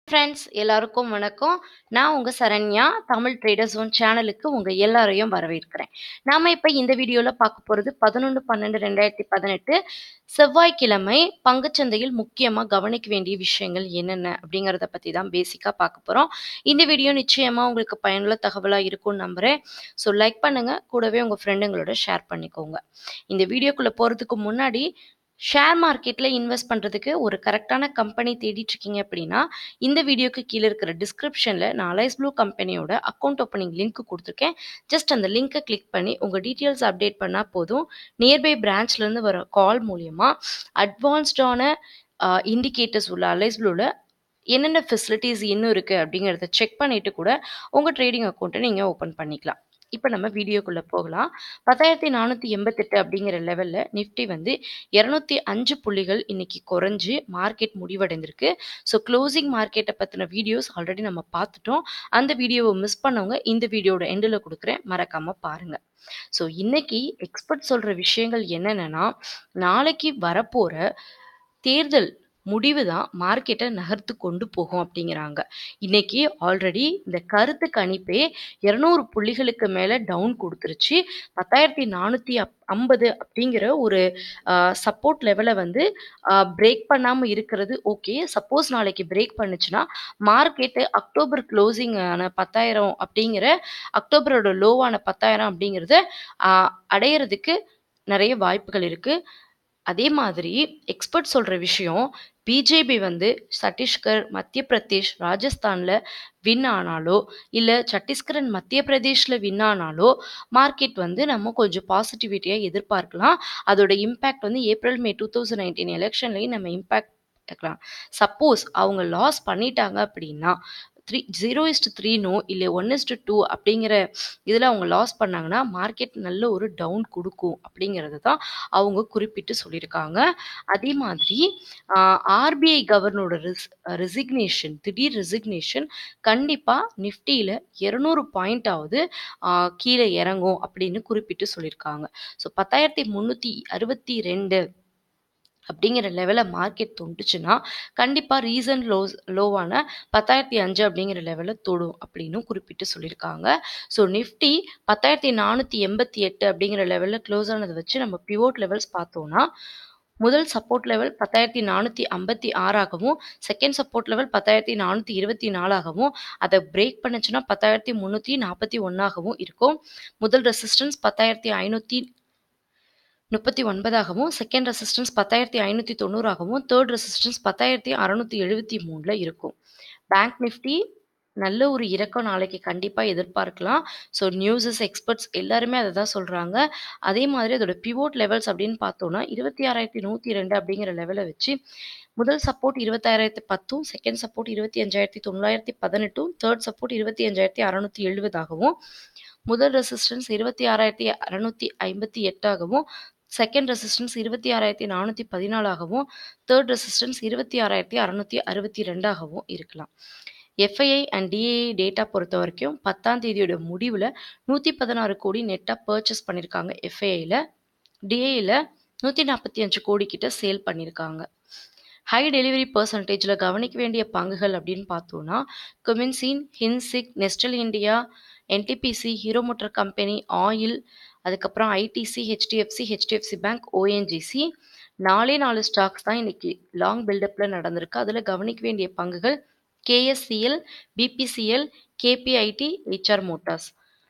Friends எல்லாருக்கும் வணக்கம் நான் உங்கள் சரண்யா தமிழ் ட்ரேடர்ஸ் ஒன் சேனலுக்கு உங்கள் எல்லாரையும் வரவேற்கிறேன் நாம் இப்போ இந்த வீடியோவில் பார்க்க போகிறது பதினொன்று பன்னெண்டு ரெண்டாயிரத்தி பதினெட்டு செவ்வாய்க்கிழமை பங்குச்சந்தையில் முக்கியமாக கவனிக்க வேண்டிய விஷயங்கள் என்னென்ன அப்படிங்கிறத பற்றி தான் பேசிக்காக பார்க்க போகிறோம் இந்த வீடியோ நிச்சயமாக உங்களுக்கு பயனுள்ள தகவலாக இருக்கும்னு நம்புகிறேன் ஸோ லைக் பண்ணுங்கள் கூடவே உங்கள் ஃப்ரெண்டுங்களோட ஷேர் பண்ணிக்கோங்க இந்த வீடியோக்குள்ளே போகிறதுக்கு முன்னாடி ஷேர் மார்க்கெட்டில் இன்வெஸ்ட் பண்ணுறதுக்கு ஒரு கரெக்டான கம்பெனி தேடிட்டு இருக்கீங்க அப்படின்னா இந்த வீடியோக்கு கீழே இருக்கிற டிஸ்கிரிப்ஷனில் நான் அலைஸ் ப்ளூ கம்பெனியோட அக்கௌண்ட் ஓப்பனிங் லிங்க் கொடுத்துருக்கேன் ஜஸ்ட் அந்த லிங்க்கை கிளிக் பண்ணி உங்கள் டீட்டெயில்ஸ் அப்டேட் பண்ணால் போதும் நியர்பை பிரான்ச்லேருந்து வர கால் மூலியமாக அட்வான்ஸ்டான இண்டிகேட்டர்ஸ் உள்ள அலைஸ் ப்ளூவில் என்னென்ன ஃபெசிலிட்டிஸ் இன்னும் இருக்குது அப்படிங்கிறத செக் பண்ணிவிட்டு கூட உங்கள் ட்ரேடிங் அக்கௌண்ட்டை நீங்கள் ஓப்பன் பண்ணிக்கலாம் இப்போ நம்ம வீடியோக்குள்ளே போகலாம் பத்தாயிரத்தி நானூற்றி எண்பத்தெட்டு அப்படிங்கிற லெவலில் நிஃப்டி வந்து இரநூத்தி அஞ்சு புள்ளிகள் இன்னைக்கு குறைஞ்சு மார்க்கெட் முடிவடைந்திருக்கு ஸோ க்ளோசிங் மார்க்கெட்டை பற்றின வீடியோஸ் ஆல்ரெடி நம்ம பார்த்துட்டோம் அந்த வீடியோவை மிஸ் பண்ணவங்க இந்த வீடியோட எண்டில் கொடுக்குறேன் மறக்காமல் பாருங்கள் ஸோ இன்னைக்கு எக்ஸ்பர்ட் சொல்கிற விஷயங்கள் என்னென்னா நாளைக்கு வரப்போகிற தேர்தல் முடிவு தான் மார்க்கெட்டை நகர்த்து கொண்டு போகும் அப்படிங்கிறாங்க இன்னைக்கு ஆல்ரெடி இந்த கருத்து கணிப்பே இரநூறு புள்ளிகளுக்கு மேலே டவுன் கொடுத்துருச்சு பத்தாயிரத்தி நானூற்றி அப் ஐம்பது அப்படிங்கிற ஒரு சப்போர்ட் லெவலை வந்து பிரேக் பண்ணாமல் இருக்கிறது ஓகே சப்போஸ் நாளைக்கு பிரேக் பண்ணுச்சுன்னா மார்க்கெட்டு அக்டோபர் க்ளோசிங் ஆன பத்தாயிரம் அப்படிங்கிற அக்டோபரோட லோவான பத்தாயிரம் அப்படிங்கிறத அடையிறதுக்கு நிறைய வாய்ப்புகள் இருக்குது அதே மாதிரி எக்ஸ்பர்ட் சொல்கிற விஷயம் பிஜேபி வந்து சத்தீஸ்கர் மத்திய பிரதேஷ் ராஜஸ்தானில் வின் ஆனாலோ இல்லை சத்தீஸ்கர் அண்ட் மத்திய பிரதேஷில் வின் ஆனாலோ மார்க்கெட் வந்து நம்ம கொஞ்சம் பாசிட்டிவிட்டியாக எதிர்பார்க்கலாம் அதோட இம்பேக்ட் வந்து April May two thousand nineteen எலெக்ஷன்லேயும் நம்ம இம்பேக்ட் இருக்கலாம் சப்போஸ் அவங்க லாஸ் பண்ணிட்டாங்க அப்படின்னா த்ரீ ஜீரோ இஸ்ட் த்ரீனோ இல்லை ஒன் இஸ்ட் டூ அப்படிங்கிற இதில் அவங்க லாஸ் பண்ணாங்கன்னா மார்க்கெட் நல்ல ஒரு டவுன் கொடுக்கும் அப்படிங்கிறது தான் அவங்க குறிப்பிட்டு சொல்லியிருக்காங்க அதே மாதிரி ஆர்பிஐ கவர்னரோட ரிஸ் ரெசிக்னேஷன் திடீர் ரெசிக்னேஷன் கண்டிப்பாக நிஃப்டியில் இரநூறு பாயிண்டாவது கீழே இறங்கும் அப்படின்னு குறிப்பிட்டு சொல்லியிருக்காங்க ஸோ பத்தாயிரத்தி முந்நூற்றி அறுபத்தி ரெண்டு அப்படிங்கிற லெவலில் மார்க்கெட் தொண்டுச்சுன்னா கண்டிப்பாக ரீசன் லோஸ் லோவான பத்தாயிரத்தி அஞ்சு அப்படிங்கிற லெவலில் தொடும் அப்படின்னு குறிப்பிட்டு சொல்லியிருக்காங்க ஸோ நிஃப்டி பத்தாயிரத்தி நானூற்றி எண்பத்தி எட்டு அப்படிங்கிற லெவலில் க்ளோஸ் ஆனதை வச்சு நம்ம பிவோட் லெவல்ஸ் பார்த்தோன்னா முதல் சப்போர்ட் லெவல் பத்தாயிரத்தி நானூற்றி ஐம்பத்தி ஆறாகவும் செகண்ட் சப்போர்ட் லெவல் பத்தாயிரத்தி நானூற்றி இருபத்தி நாலாகவும் அதை பிரேக் பண்ணுச்சுன்னா பத்தாயிரத்தி முந்நூற்றி நாற்பத்தி ஒன்றாகவும் இருக்கும் முதல் ரெசிஸ்டன்ஸ் பத்தாயிரத்தி ஐநூற்றி முப்பத்தி ஒன்பதாகவும் செகண்ட் ரெசிஸ்டன்ஸ் பத்தாயிரத்தி ஐநூற்றி தொண்ணூறாகவும் தேர்ட் ரெசிஸ்டன்ஸ் பத்தாயிரத்தி அறநூற்றி எழுபத்தி மூணில் இருக்கும் பேங்க் நிஃப்டி நல்ல ஒரு இறக்கம் நாளைக்கு கண்டிப்பாக எதிர்பார்க்கலாம் ஸோ நியூஸஸ் எக்ஸ்பர்ட்ஸ் எல்லாருமே அதை தான் சொல்கிறாங்க அதே மாதிரி அதோட பிவோட் லெவல்ஸ் அப்படின்னு பார்த்தோன்னா இருபத்தி ஆறாயிரத்தி நூற்றி ரெண்டு அப்படிங்கிற லெவலை வச்சு முதல் சப்போர்ட் இருபத்தாயிரத்தி பத்தும் செகண்ட் சப்போர்ட் இருபத்தி அஞ்சாயிரத்தி தொள்ளாயிரத்தி பதினெட்டும் தேர்ட் சப்போர்ட் இருபத்தி அஞ்சாயிரத்தி அறநூற்றி எழுபதாகவும் முதல் ரெசிஸ்டன்ஸ் இருபத்தி ஆறாயிரத்தி அறநூற்றி ஐம்பத்தி எட்டாகவும் செகண்ட் ரெசிஸ்டன்ஸ் இருபத்தி ஆறாயிரத்தி நானூற்றி பதினாலாகவும் தேர்ட் ரெசிஸ்டன்ஸ் இருபத்தி ஆறாயிரத்தி அறநூற்றி அறுபத்தி ரெண்டாகவும் இருக்கலாம் எஃப்ஐஐ அண்ட் டிஏஐ டேட்டா பொறுத்த வரைக்கும் பத்தாம் தேதியோட முடிவில் நூற்றி பதினாறு கோடி நெட்டாக பர்ச்சேஸ் பண்ணியிருக்காங்க எஃப்ஐஐயில் டிஏயில் நூற்றி நாற்பத்தி அஞ்சு கோடி கிட்ட சேல் பண்ணியிருக்காங்க ஹை டெலிவரி பர்சன்டேஜில் கவனிக்க வேண்டிய பங்குகள் அப்படின்னு பார்த்தோன்னா கொமின்சின் ஹின்சிக் Nestle India NTPC hero motor company oil அதுக்கப்புறம் ITC HDFC HDFC bank ONGC நாலே நாலு ஸ்டாக்ஸ் தான் இன்னைக்கு லாங் பில்டப்பில் நடந்திருக்கு அதில் கவனிக்க வேண்டிய பங்குகள் KSCL BPCL KPIT HR motors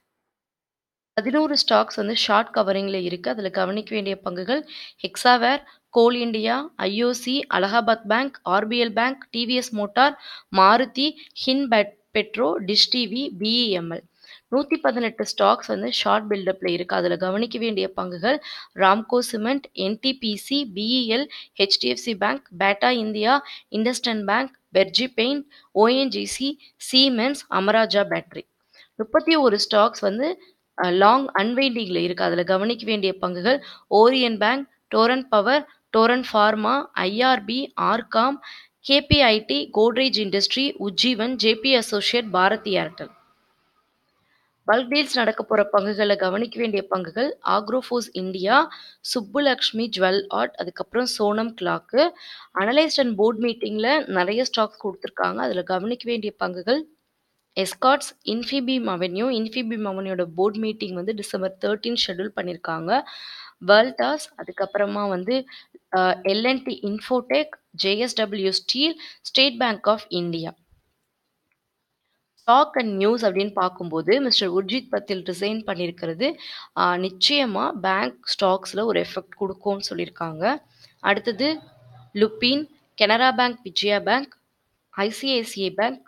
பதினோரு ஸ்டாக்ஸ் வந்து ஷார்ட் கவரிங்கில் இருக்குது அதில் கவனிக்க வேண்டிய பங்குகள் Hexaware coal India IOC Allahabad bank RBL bank TVS motor Maruti ஹின் பெட் பெட்ரோ டிஷ் டிவி பிஇஎம்எல் நூற்றி பதினெட்டு ஸ்டாக்ஸ் வந்து ஷார்ட் பில்டப்பில் இருக்குது அதில் கவனிக்க வேண்டிய பங்குகள் Ramco cement NTPC BEL HDFC bank Bata India IndusInd bank Berger paint ONGC Siemens Amara Raja battery முப்பத்தி ஒரு ஸ்டாக்ஸ் வந்து லாங் அன்வைண்டிங்கில் இருக்குது அதில் கவனிக்க வேண்டிய பங்குகள் Orient bank Torrent power Torrent pharma IRB RCom KPIT Godrej industry Ujjivan JP associate Bharti Airtel bulk deals நடக்க போகிற பங்குகளை கவனிக்க வேண்டிய பங்குகள் Agrophos India Subbulakshmi jewel art அதுக்கப்புறம் Sonam clock analyst and board மீட்டிங்கில் நிறைய ஸ்டாக்ஸ் கொடுத்துருக்காங்க அதில் கவனிக்க வேண்டிய பங்குகள் எஸ்காட்ஸ் இன்ஃபிபீம் அவென்யூ இன்ஃபிபீம் அவென்யூட போர்ட் மீட்டிங் வந்து டிசம்பர் தேர்ட்டீன் ஷெட்யூல் பண்ணியிருக்காங்க வேர்ல்டாஸ் அதுக்கப்புறமா வந்து LNT Infotech JSW steel state bank of India stock and news அப்படின்னு பார்க்கும்போது மிஸ்டர் உர்ஜித் பத்தில் ரிசைன் பண்ணியிருக்கிறது நிச்சயமாக பேங்க் ஸ்டாக்ஸில் ஒரு எஃபெக்ட் கொடுக்கும்னு சொல்லியிருக்காங்க அடுத்தது Lupin Canara bank Vijaya bank ICICI bank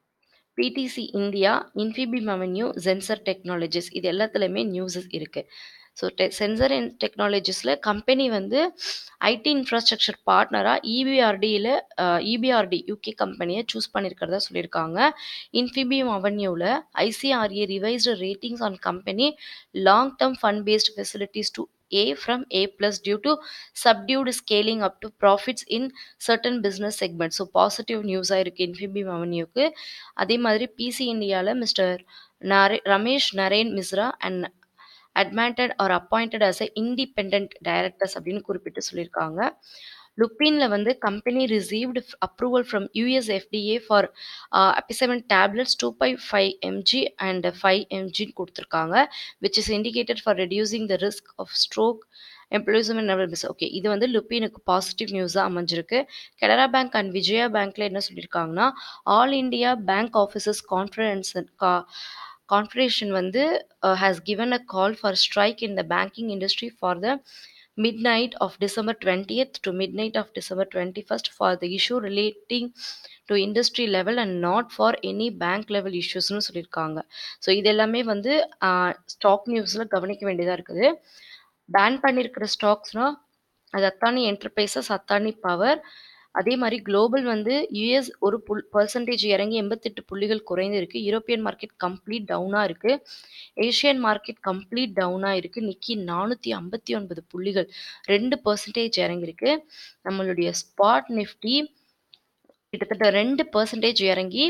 PTC India Infibeam avenue Zensar technologies இது எல்லாத்துலேயுமே நியூஸஸ் இருக்குது ஸோ டெ சென்சர் அண்ட் டெக்னாலஜிஸில் கம்பெனி வந்து ஐடி இன்ஃப்ராஸ்ட்ரக்சர் பார்ட்னராக இபிஆர்டியில் இபிஆர்டி யூகே கம்பெனியை சூஸ் பண்ணியிருக்கிறதா சொல்லியிருக்காங்க இன்ஃபிபிஎம் அவென்யூவில் ICRA revised ratings on company long term fund based facilities to A from A plus due to subdued scaling up to profits in certain business segments. So positive நியூஸாக இருக்குது Infibeam அவென்யூக்கு அதே மாதிரி PC இந்தியாவில் mister நரே Ramesh Naren Mishra and admitted are appointed as a independent directors அப்படின்னு குறிப்பிட்டு சொல்லியிருக்காங்க லுப்பினில் வந்து company received approval from US FDA for apixaban tablets two point five mg and five எம்ஜின்னு கொடுத்துருக்காங்க which is indicated for reducing the risk of stroke எம்ப்ளாயிஸ்மெண்ட் never miss okay இது வந்து லுப்பினுக்கு பாசிட்டிவ் நியூஸாக அமைஞ்சிருக்கு கனரா பேங்க் அண்ட் விஜயா பேங்க்கில் என்ன சொல்லியிருக்காங்கன்னா all India bank officers conference confederation வந்து has given a call for strike in the banking industry for the midnight of December 20th to midnight of December 21st for the issue relating to industry level and not for any bank level issuesனு சொல்லியிருக்காங்க so இது எல்லாமே வந்து stock நியூஸில் கவனிக்க வேண்டியதாக இருக்குது pan பண்ணியிருக்கிற ஸ்டாக்ஸ்னால் அது அத்தானி என்டர்பிரைசஸ் அத்தானி பவர் அதே மாதிரி குளோபல் வந்து யூஎஸ் ஒரு புல் பர்சன்டேஜ் இறங்கி எண்பத்தெட்டு புள்ளிகள் குறைந்து இருக்குது யூரோப்பியன் மார்க்கெட் கம்ப்ளீட் டவுனாக இருக்குது ஏஷியன் மார்க்கெட் கம்ப்ளீட் டவுனாக இருக்குது நிக்கி நானூற்றி ஐம்பத்தி ஒன்பது புள்ளிகள் ரெண்டு பர்சன்டேஜ் இறங்கியிருக்கு நம்மளுடைய ஸ்பாட் நிஃப்டி கிட்டத்தட்ட ரெண்டு பர்சன்டேஜ் இறங்கி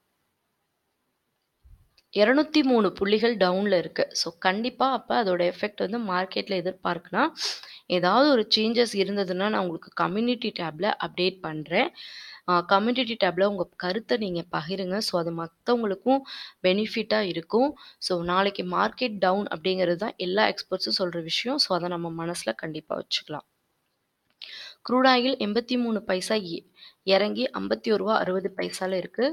இரநூத்தி மூணு புள்ளிகள் டவுனில் இருக்குது ஸோ கண்டிப்பாக அப்போ அதோட எஃபெக்ட் வந்து மார்க்கெட்டில் எதிர்பார்க்கலாம் ஏதாவது ஒரு சேஞ்சஸ் இருந்ததுன்னா நான் உங்களுக்கு கம்யூனிட்டி டேப்பில் அப்டேட் பண்ணுறேன் கம்யூனிட்டி டேப்பில் உங்கள் கருத்தை நீங்கள் பகிருங்க ஸோ அது மற்றவங்களுக்கும் பெனிஃபிட்டாக இருக்கும் ஸோ நாளைக்கு மார்க்கெட் டவுன் அப்படிங்கிறது தான் எல்லா எக்ஸ்பர்ட்ஸும் சொல்கிற விஷயம் ஸோ அதை நம்ம மனசில் கண்டிப்பாக வச்சுக்கலாம் க்ரூட் ஆயில் எண்பத்தி மூணு பைசா இறங்கி ஐம்பத்தி ஒரு ரூபா அறுபது பைசாவில் இருக்குது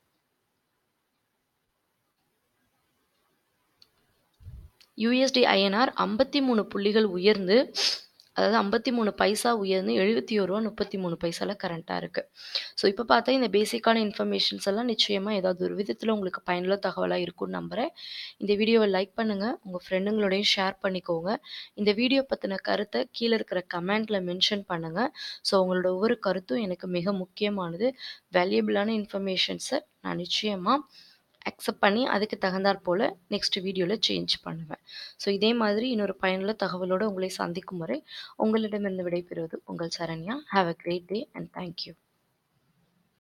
யூஎஸ்டி ஐஎன்ஆர் ஐம்பத்தி மூணு புள்ளிகள் உயர்ந்து அதாவது ஐம்பத்தி மூணு பைசா உயர்ந்து எழுபத்தி ஒரு ரூபா முப்பத்தி மூணு பைசாவில் கரண்ட்டாக இருக்குது ஸோ இப்போ பார்த்தா இந்த பேசிக்கான இன்ஃபர்மேஷன்ஸ் எல்லாம் நிச்சயமாக ஏதாவது ஒரு விதத்தில் உங்களுக்கு பயனுள்ள தகவலாக இருக்கும்னு நம்புகிறேன் இந்த வீடியோவை லைக் பண்ணுங்கள் உங்கள் ஃப்ரெண்டுங்களோடையும் ஷேர் பண்ணிக்கோங்க இந்த வீடியோ பற்றின கருத்தை கீழே இருக்கிற கமெண்ட்டில் மென்ஷன் பண்ணுங்கள் ஸோ உங்களோட ஒவ்வொரு கருத்தும் எனக்கு மிக முக்கியமானது வேல்யூபிளான இன்ஃபர்மேஷன்ஸை நான் நிச்சயமாக அக்செப்ட் பண்ணி அதுக்கு தகுந்தாற் போல் நெக்ஸ்ட் வீடியோவில் சேஞ்ச் பண்ணுவேன் ஸோ இதே மாதிரி இன்னொரு பயனுள்ள தகவலோடு உங்களை சந்திக்கும் வரை உங்களிடமிருந்து விடைபெறுவது உங்கள் Saranya have a great day and thank you